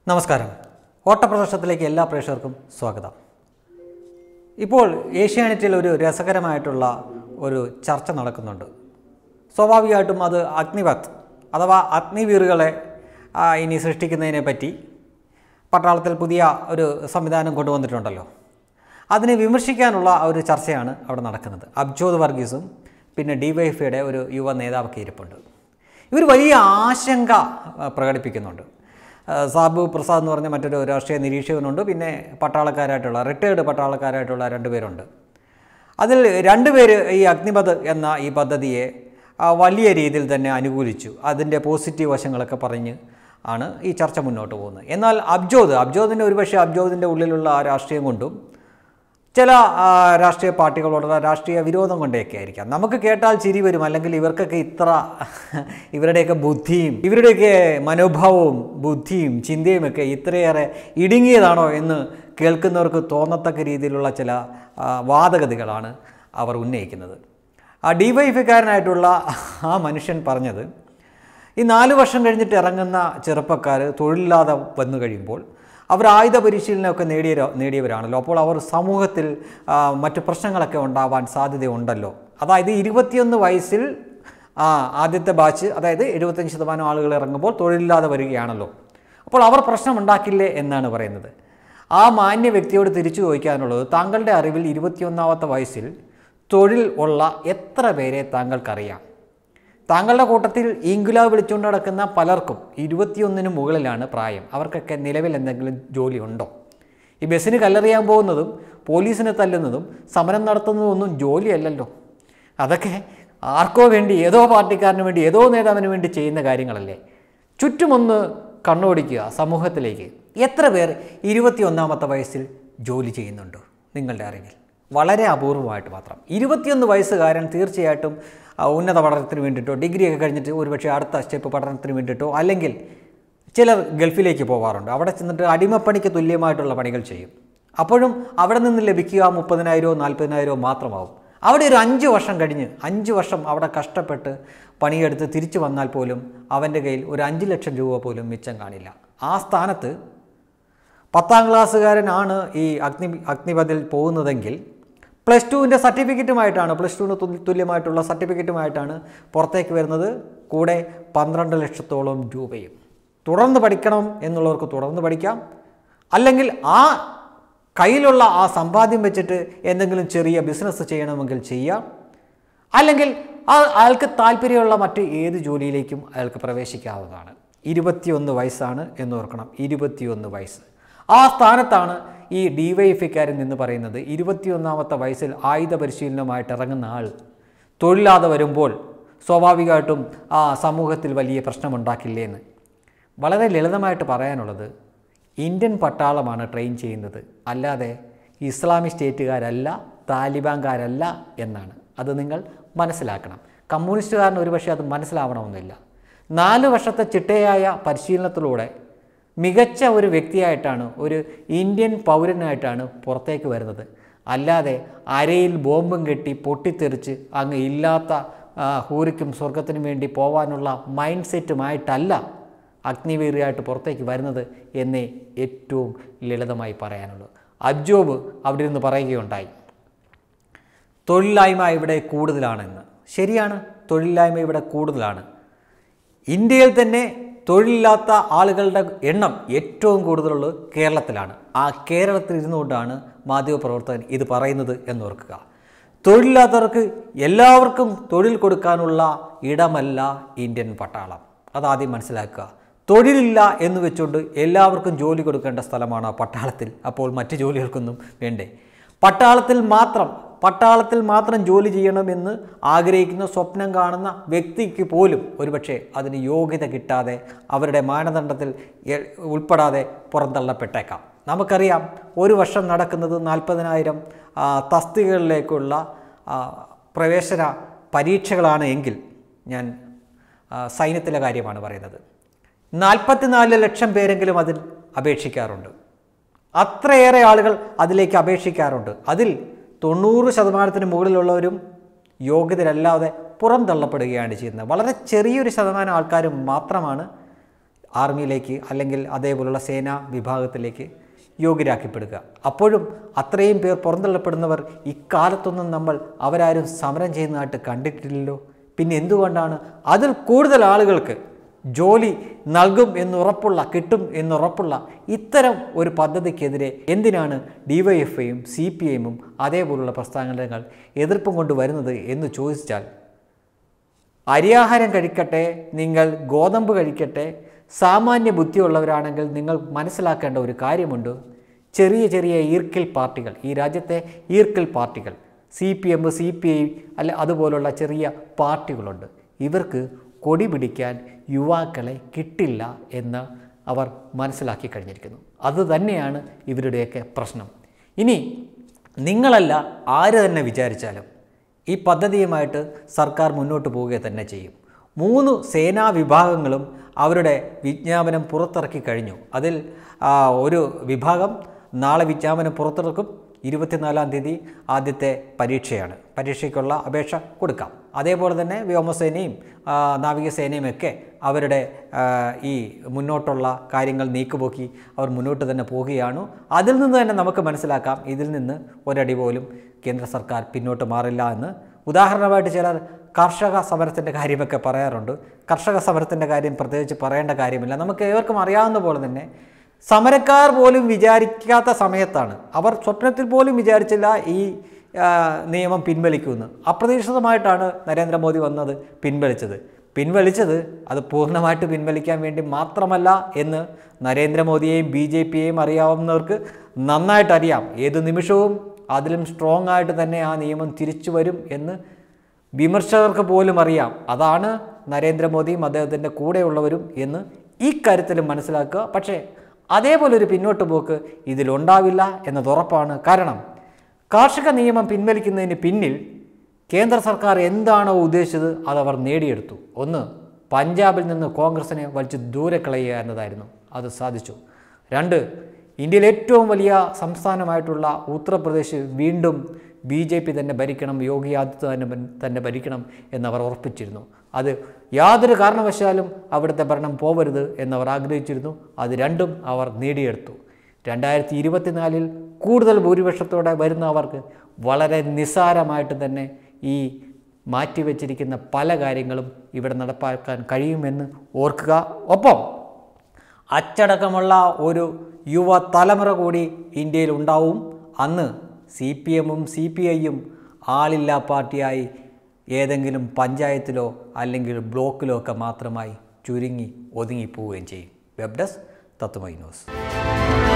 നമസ്കാരം ഓട്ടപ്രദർശനത്തിലേക്ക് എല്ലാ പ്രേക്ഷകർക്കും സ്വാഗതം ഇപ്പോൾ ഏഷ്യാനെറ്റിൽ ഒരു രസകരമായിട്ടുള്ള ഒരു ചർച്ച നടക്കുന്നുണ്ട് സ്വാഭാവികമായിട്ടും അത് അഗ്നിവത് അഥവാ അഗ്നിവീറുകളെ ആ, ഇനി സൃഷ്ടിക്കുന്നതിനെ പറ്റി പട്ടാളത്തിൽ പുതിയ ഒരു സംവിധാനം കൊണ്ടുവന്നിട്ടുണ്ടല്ലോ അതിനെ വിമർശിക്കാനുള്ള ഒരു ചർച്ചയാണ് അവിടെ നടക്കുന്നത് അബ്ജോദ് വർഗീസും പിന്നെ ഡിവൈഫൈയുടെ ഒരു യുവ നേതാവൊക്കെ ഇരിപ്പുണ്ട് ഇവർ വലിയ ആശങ്ക ആ, പ്രകടിപ്പിക്കുന്നുണ്ട് ആ, സാബു പ്രസാദ് എന്ന് പറഞ്ഞ മറ്റൊരു രാഷ്ട്രീയ നിരീക്ഷകനുണ്ട് പിന്നെ പട്ടാളക്കാരായിട്ടുള്ള റിട്ടയേർഡ് പട്ടാളക്കാരായിട്ടുള്ള രണ്ടുപേരുണ്ട് അതിൽ രണ്ടുപേര് ഈ അഗ്നിപഥ് എന്ന ഈ പദ്ധതിയെ ആ, വലിയ രീതിയിൽ തന്നെ അനുകൂലിച്ചു അതിൻ്റെ പോസിറ്റീവ് വശങ്ങളൊക്കെ പറഞ്ഞ് ആണ് ഈ ചർച്ച മുന്നോട്ട് പോകുന്നത് എന്നാൽ അബ്ജോദ് അബ്ജോദിൻ്റെ ഒരുപക്ഷെ അബ്ജോദിൻ്റെ ഉള്ളിലുള്ള ആ രാഷ്ട്രീയം കൊണ്ടും ചില ആ, രാഷ്ട്രീയ പാർട്ടികളോടുള്ള രാഷ്ട്രീയ വിരോധം കൊണ്ടൊക്കെ ആയിരിക്കാം നമുക്ക് കേട്ടാൽ ചിരി വരും അല്ലെങ്കിൽ ഇവർക്കൊക്കെ ഇത്ര ഇവരുടെയൊക്കെ ബുദ്ധിയും ഇവരുടെയൊക്കെ മനോഭാവവും ബുദ്ധിയും ചിന്തയും ഒക്കെ ഇത്രയേറെ ഇടുങ്ങിയതാണോ എന്ന് കേൾക്കുന്നവർക്ക് തോന്നത്തക്ക രീതിയിലുള്ള ചില ആ, വാദഗതികളാണ് അവർ ഉന്നയിക്കുന്നത് ആ ഡിവൈഫിക്കാരനായിട്ടുള്ള ആ മനുഷ്യൻ പറഞ്ഞത് ഈ നാല് വർഷം കഴിഞ്ഞിട്ട് ഇറങ്ങുന്ന ചെറുപ്പക്കാർ തൊഴിലില്ലാതെ വന്നു കഴിയുമ്പോൾ അവർ ആയുധ പരിശീലനമൊക്കെ നേടിയ നേടിയവരാണല്ലോ അപ്പോൾ അവർ സമൂഹത്തിൽ ആ, മറ്റു പ്രശ്നങ്ങളൊക്കെ ഉണ്ടാവാൻ സാധ്യതയുണ്ടല്ലോ അതായത് ഇരുപത്തിയൊന്ന് വയസ്സിൽ ആ, ആദ്യത്തെ ബാച്ച് അതായത് എഴുപത്തഞ്ച് ശതമാനം ആളുകൾ ഇറങ്ങുമ്പോൾ തൊഴിലില്ലാതെ വരികയാണല്ലോ അപ്പോൾ അവർ പ്രശ്നം ഉണ്ടാക്കില്ലേ എന്നാണ് പറയുന്നത് ആ മാന്യ വ്യക്തിയോട് തിരിച്ചു ചോദിക്കാനുള്ളത് താങ്കളുടെ അറിവിൽ ഇരുപത്തിയൊന്നാമത്തെ വയസ്സിൽ തൊഴിൽ ഉള്ള എത്ര പേരെ താങ്കൾക്കറിയാം താങ്കളുടെ കൂട്ടത്തിൽ ഇംഗുലാവ് വിളിച്ചുകൊണ്ട് നടക്കുന്ന പലർക്കും ഇരുപത്തിയൊന്നിന് മുകളിലാണ് പ്രായം അവർക്കൊക്കെ നിലവിൽ എന്തെങ്കിലും ജോലി ഉണ്ടോ ഈ ബസ്സിന് കല്ലെറിയാൻ പോകുന്നതും പോലീസിനെ തല്ലുന്നതും സമരം നടത്തുന്നതും ഒന്നും ജോലിയല്ലല്ലോ അതൊക്കെ ആർക്കോ വേണ്ടി ഏതോ പാർട്ടിക്കാരന് വേണ്ടി ഏതോ നേതാവിന് വേണ്ടി ചെയ്യുന്ന കാര്യങ്ങളല്ലേ ചുറ്റുമൊന്ന് കണ്ണോടിക്കുക സമൂഹത്തിലേക്ക് എത്ര പേർ ഇരുപത്തിയൊന്നാമത്തെ വയസ്സിൽ ജോലി ചെയ്യുന്നുണ്ട് നിങ്ങളുടെ അറിവിൽ വളരെ അപൂർവമായിട്ട് മാത്രം ഇരുപത്തിയൊന്ന് വയസ്സുകാരൻ തീർച്ചയായിട്ടും ആ, ഉന്നത പഠനത്തിന് വേണ്ടിയിട്ടോ ഡിഗ്രിയൊക്കെ കഴിഞ്ഞിട്ട് ഒരുപക്ഷെ അടുത്ത സ്റ്റെപ്പ് പഠനത്തിന് വേണ്ടിയിട്ടോ അല്ലെങ്കിൽ ചിലർ ഗൾഫിലേക്ക് പോകാറുണ്ട് അവിടെ ചെന്നിട്ട് അടിമപ്പണിക്ക് തുല്യമായിട്ടുള്ള പണികൾ ചെയ്യും അപ്പോഴും അവിടെ നിന്ന് ലഭിക്കുക മുപ്പതിനായിരമോ നാൽപ്പതിനായിരമോ മാത്രമാവും അവിടെ ഒരു അഞ്ച് വർഷം കഴിഞ്ഞ് അഞ്ച് വർഷം അവിടെ കഷ്ടപ്പെട്ട് പണിയെടുത്ത് തിരിച്ചു വന്നാൽ പോലും അവൻ്റെ കയ്യിൽ ഒരു അഞ്ച് ലക്ഷം രൂപ പോലും മിച്ചം കാണില്ല ആ സ്ഥാനത്ത് പത്താം ക്ലാസ്സുകാരനാണ് ഈ അഗ്നി അഗ്നിപഥിൽ പോകുന്നതെങ്കിൽ പ്ലസ് ടുവിൻ്റെ സർട്ടിഫിക്കറ്റുമായിട്ടാണ് പ്ലസ് ടുവിന് തു- തുല്യമായിട്ടുള്ള സർട്ടിഫിക്കറ്റുമായിട്ടാണ് പുറത്തേക്ക് വരുന്നത് കൂടെ പന്ത്രണ്ട് ലക്ഷത്തോളം രൂപയും തുടർന്ന് പഠിക്കണം എന്നുള്ളവർക്ക് തുടർന്ന് പഠിക്കാം അല്ലെങ്കിൽ ആ കയ്യിലുള്ള ആ സമ്പാദ്യം വെച്ചിട്ട് എന്തെങ്കിലും ചെറിയ ബിസിനസ് ചെയ്യണമെങ്കിൽ ചെയ്യാം അല്ലെങ്കിൽ ആ അയാൾക്ക് താല്പര്യമുള്ള മറ്റ് ഏത് ജോലിയിലേക്കും അയാൾക്ക് പ്രവേശിക്കാവുന്നതാണ് ഇരുപത്തിയൊന്ന് വയസ്സാണ് എന്ന് ഓർക്കണം ഇരുപത്തിയൊന്ന് വയസ്സ് ആ സ്ഥാനത്താണ് ഈ ഡിവൈഎഫ്ഐക്കാരൻ നിന്ന് പറയുന്നത് ഇരുപത്തിയൊന്നാമത്തെ വയസ്സിൽ ആയുധ പരിശീലനമായിട്ട് ഇറങ്ങുന്ന ആൾ തൊഴിലാതെ വരുമ്പോൾ സ്വാഭാവികമായിട്ടും ആ സമൂഹത്തിൽ വലിയ പ്രശ്നമുണ്ടാക്കില്ലേ എന്ന് വളരെ ലളിതമായിട്ട് പറയാനുള്ളത് ഇന്ത്യൻ പട്ടാളമാണ് ട്രെയിൻ ചെയ്യുന്നത് അല്ലാതെ ഇസ്ലാമിക് സ്റ്റേറ്റുകാരല്ല താലിബാൻകാരല്ല എന്നാണ് അത് നിങ്ങൾ മനസ്സിലാക്കണം കമ്മ്യൂണിസ്റ്റുകാരന് ഒരുപക്ഷെ അത് മനസ്സിലാവണമെന്നില്ല നാല് വർഷത്തെ ചിട്ടയായ പരിശീലനത്തിലൂടെ മികച്ച ഒരു വ്യക്തിയായിട്ടാണ് ഒരു ഇന്ത്യൻ പൗരനായിട്ടാണ് പുറത്തേക്ക് വരുന്നത് അല്ലാതെ അരയിൽ ബോംബും കെട്ടി പൊട്ടിത്തെറിച്ച് അങ്ങ് ഇല്ലാത്ത ആ, ഹൂരിക്കും സ്വർഗത്തിനും വേണ്ടി പോവാനുള്ള മൈൻഡ് സെറ്റുമായിട്ടല്ല അഗ്നിവീറിയായിട്ട് പുറത്തേക്ക് വരുന്നത് എന്നേ ഏറ്റവും ലളിതമായി പറയാനുള്ളൂ അബ്ജോബ് അവിടെ നിന്ന് പറയുകയുണ്ടായി തൊഴിലില്ലായ്മ ഇവിടെ കൂടുതലാണെന്ന് ശരിയാണ് തൊഴിലില്ലായ്മ ഇവിടെ കൂടുതലാണ് ഇന്ത്യയിൽ തന്നെ തൊഴിലില്ലാത്ത ആളുകളുടെ എണ്ണം ഏറ്റവും കൂടുതലുള്ളത് കേരളത്തിലാണ് ആ കേരളത്തിൽ ഇരുന്നുകൊണ്ടാണ് മാധ്യമപ്രവർത്തകൻ ഇത് പറയുന്നത് എന്നോർക്കുക തൊഴിലില്ലാത്തവർക്ക് എല്ലാവർക്കും തൊഴിൽ കൊടുക്കാനുള്ള ഇടമല്ല ഇന്ത്യൻ പട്ടാളം അതാദ്യം മനസ്സിലാക്കുക തൊഴിലില്ല എന്ന് വെച്ചുകൊണ്ട് എല്ലാവർക്കും ജോലി കൊടുക്കേണ്ട സ്ഥലമാണ് പട്ടാളത്തിൽ അപ്പോൾ മറ്റ് ജോലികൾക്കൊന്നും വേണ്ടേ പട്ടാളത്തിൽ മാത്രം പട്ടാളത്തിൽ മാത്രം ജോലി ചെയ്യണമെന്ന് ആഗ്രഹിക്കുന്ന സ്വപ്നം കാണുന്ന വ്യക്തിക്ക് പോലും ഒരുപക്ഷെ അതിന് യോഗ്യത കിട്ടാതെ അവരുടെ മാനദണ്ഡത്തിൽ എ- ഉൾപ്പെടാതെ പുറന്തള്ളപ്പെട്ടേക്കാം നമുക്കറിയാം ഒരു വർഷം നടക്കുന്നത് നാൽപ്പതിനായിരം തസ്തികകളിലേക്കുള്ള ആ, പ്രവേശന പരീക്ഷകളാണ് എങ്കിൽ ഞാൻ ആ, സൈന്യത്തിലെ കാര്യമാണ് പറയുന്നത് നാൽപ്പത്തിനാല് ലക്ഷം പേരെങ്കിലും അതിൽ അപേക്ഷിക്കാറുണ്ട് അത്രയേറെ ആളുകൾ അതിലേക്ക് അപേക്ഷിക്കാറുണ്ട് അതിൽ തൊണ്ണൂറ് ശതമാനത്തിന് മുകളിലുള്ളവരും യോഗ്യതരല്ലാതെ പുറന്തള്ളപ്പെടുകയാണ് ചെയ്യുന്നത് വളരെ ചെറിയൊരു ശതമാനം ആൾക്കാർ മാത്രമാണ് ആർമിയിലേക്ക് അല്ലെങ്കിൽ അതേപോലുള്ള സേനാ വിഭാഗത്തിലേക്ക് യോഗ്യരാക്കപ്പെടുക അപ്പോഴും അത്രയും പേർ പുറന്തള്ളപ്പെടുന്നവർ ഇക്കാലത്തൊന്നും നമ്മൾ അവരാരും സമരം ചെയ്യുന്നതായിട്ട് കണ്ടിട്ടില്ലല്ലോ പിന്നെ എന്തുകൊണ്ടാണ് അതിൽ കൂടുതൽ ആളുകൾക്ക് ജോലി നൽകും എന്നുറപ്പുള്ള കിട്ടും എന്നുറപ്പുള്ള ഇത്തരം ഒരു പദ്ധതിക്കെതിരെ എന്തിനാണ് ഡിവൈഎഫ്ഐയും സി പി ഐഎമ്മും അതേപോലുള്ള പ്രസ്ഥാനങ്ങൾ എതിർപ്പും കൊണ്ടുവരുന്നത് എന്ന് ചോദിച്ചാൽ അരിയാഹാരം കഴിക്കട്ടെ നിങ്ങൾ ഗോതമ്പ് കഴിക്കട്ടെ സാമാന്യ ബുദ്ധിയുള്ളവരാണെങ്കിൽ നിങ്ങൾ മനസ്സിലാക്കേണ്ട ഒരു കാര്യമുണ്ട് ചെറിയ ചെറിയ ഈർക്കിൽ പാർട്ടികൾ ഈ രാജ്യത്തെ ഈർക്കിൽ പാർട്ടികൾ C P M C P I അല്ല അതുപോലുള്ള ചെറിയ പാർട്ടികളുണ്ട് ഇവർക്ക് കൊടി പിടിക്കാൻ യുവാക്കളെ കിട്ടില്ല എന്ന് അവർ മനസ്സിലാക്കി കഴിഞ്ഞിരിക്കുന്നു അതുതന്നെയാണ് ഇവരുടെയൊക്കെ പ്രശ്നം ഇനി നിങ്ങളല്ല ആര് തന്നെ വിചാരിച്ചാലും ഈ പദ്ധതിയുമായിട്ട് സർക്കാർ മുന്നോട്ട് പോവുക തന്നെ ചെയ്യും മൂന്ന് സേനാ വിഭാഗങ്ങളും അവരുടെ വിജ്ഞാപനം പുറത്തിറക്കി കഴിഞ്ഞു അതിൽ ആ, ഒരു വിഭാഗം നാളെ വിജ്ഞാപനം പുറത്തിറക്കും ഇരുപത്തിനാലാം തീയതി ആദ്യത്തെ പരീക്ഷയാണ് പരീക്ഷയ്ക്കുള്ള അപേക്ഷ കൊടുക്കാം അതേപോലെ തന്നെ വ്യോമസേനയും ആ, നാവികസേനയും ഒക്കെ അവരുടെ ആ, ഈ മുന്നോട്ടുള്ള കാര്യങ്ങൾ നീക്കുപോക്കി അവർ മുന്നോട്ട് തന്നെ പോവുകയാണ് അതിൽ നിന്ന് തന്നെ നമുക്ക് മനസ്സിലാക്കാം ഇതിൽ നിന്ന് ഒരടി പോലും കേന്ദ്ര സർക്കാർ പിന്നോട്ട് മാറില്ല എന്ന് ഉദാഹരണമായിട്ട് ചിലർ കർഷക സമരത്തിൻ്റെ കാര്യമൊക്കെ പറയാറുണ്ട് കർഷക സമരത്തിൻ്റെ കാര്യം പ്രത്യേകിച്ച് പറയേണ്ട കാര്യമില്ല നമുക്ക് ഏവർക്കും അറിയാവുന്ന പോലെ തന്നെ സമരക്കാർ പോലും വിചാരിക്കാത്ത സമയത്താണ് അവർ സ്വപ്നത്തിൽ പോലും വിചാരിച്ചില്ല ഈ ആ, നിയമം പിൻവലിക്കുമെന്ന് അപ്രതീക്ഷിതമായിട്ടാണ് നരേന്ദ്രമോദി വന്നത് പിൻവലിച്ചത് പിൻവലിച്ചത് അത് പൂർണ്ണമായിട്ട് പിൻവലിക്കാൻ വേണ്ടി മാത്രമല്ല എന്ന് നരേന്ദ്രമോദിയെയും ബി ജെ പിയെയും അറിയാവുന്നവർക്ക് നന്നായിട്ട് അറിയാം ഏത് നിമിഷവും അതിലും സ്ട്രോങ് ആയിട്ട് തന്നെ ആ നിയമം തിരിച്ചു വരും എന്ന് വിമർശകർക്ക് പോലും അറിയാം അതാണ് നരേന്ദ്രമോദിയും അദ്ദേഹത്തിൻ്റെ കൂടെയുള്ളവരും എന്ന് ഈ കാര്യത്തിലും മനസ്സിലാക്കുക പക്ഷേ അതേപോലെ ഒരു പിന്നോട്ട് പോക്ക് ഇതിലുണ്ടാവില്ല എന്നത് ഉറപ്പാണ് കാരണം കാർഷിക നിയമം പിൻവലിക്കുന്നതിന് പിന്നിൽ കേന്ദ്ര സർക്കാർ എന്താണോ ഉദ്ദേശിച്ചത് അതവർ നേടിയെടുത്തു ഒന്ന് പഞ്ചാബിൽ നിന്ന് കോൺഗ്രസിനെ വലിച്ച് ദൂരെ കളയുക എന്നതായിരുന്നു അത് സാധിച്ചു രണ്ട് ഇന്ത്യയിലെ ഏറ്റവും വലിയ സംസ്ഥാനമായിട്ടുള്ള ഉത്തർപ്രദേശ് വീണ്ടും ബി ജെ പി തന്നെ ഭരിക്കണം യോഗി ആദിത്യനാഥ് തന്നെ ഭ- തന്നെ ഭരിക്കണം എന്നവർ ഉറപ്പിച്ചിരുന്നു അത് യാതൊരു കാരണവശാലും അവിടുത്തെ ഭരണം പോവരുത് എന്നവർ ആഗ്രഹിച്ചിരുന്നു അത് രണ്ടും അവർ നേടിയെടുത്തു രണ്ടായിരത്തി ഇരുപത്തിനാലിൽ കൂടുതൽ ഭൂരിപക്ഷത്തോടെ വരുന്ന അവർക്ക് വളരെ നിസ്സാരമായിട്ട് തന്നെ ഈ മാറ്റിവെച്ചിരിക്കുന്ന പല കാര്യങ്ങളും ഇവിടെ നടപ്പാക്കാൻ കഴിയുമെന്ന് ഓർക്കുക ഒപ്പം അച്ചടക്കമുള്ള ഒരു യുവ തലമുറ കൂടി ഇന്ത്യയിൽ ഉണ്ടാവും അന്ന് സി പി എമ്മും സി പി ഐയും ആളില്ലാ പാർട്ടിയായി ഏതെങ്കിലും പഞ്ചായത്തിലോ അല്ലെങ്കിൽ ബ്ലോക്കിലോ ഒക്കെ മാത്രമായി ചുരുങ്ങി ഒതുങ്ങിപ്പോവുകയും ചെയ്യും വെബ് ഡെസ്ക് തത്വമൈ ന്യൂസ്